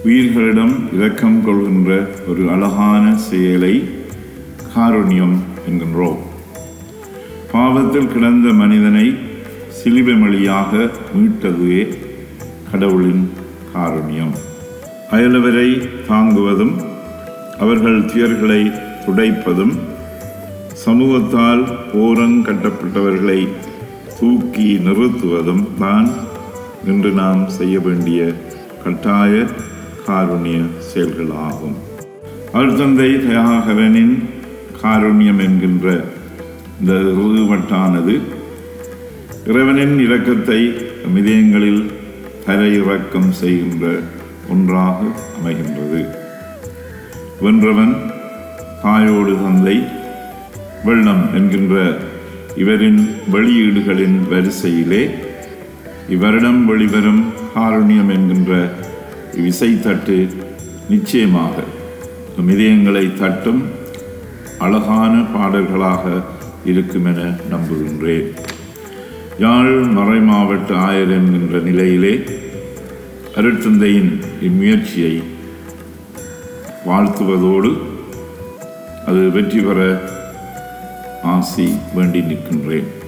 உயிர்களிடம் இரக்கம் கொள்கின்ற ஒரு அழகான செயலை காருண்யம் என்கின்றோம் பாவத்தில் கிடந்த மனிதனை சிலுவை வழியாக மீட்டதுவே கடவுளின் காருண்யம் அயலவரை தாங்குவதும் அவர்கள் துயர்களை துடைப்பதும் சமூகத்தால் ஓரங்கட்டப்பட்டவர்களை தூக்கி நிறுத்துவதும் தான் இன்று நாம் செய்ய வேண்டிய கட்டாய காருண்ய செயல்களாகும் அருத்தந்தை தயாகரனின் காருண்யம் என்கின்ற இந்த ருதுவட்டானது இறைவனின் இரக்கத்தை மிதயங்களில் தரையிறக்கம் செய்கின்ற ஒன்றாக அமைகின்றது வென்றவன் தாயோடு தந்தை வெள்ளம் என்கின்ற இவரின் வெளியீடுகளின் வரிசையிலே இவரிடம் வெளிவரும் காருண்யம் என்கின்ற விசைத்தட்டு நிச்சயமாக நம் இதயங்களை தட்டும் அழகான பாடல்களாக இருக்கும் என நம்புகின்றேன் யாழ் மறை மாவட்ட ஆயர் என்கின்ற நிலையிலே அருட்தந்தையின் இம்முயற்சியை வாழ்த்துவதோடு அது வெற்றி பெற ஆசி வேண்டி நிற்கின்றேன்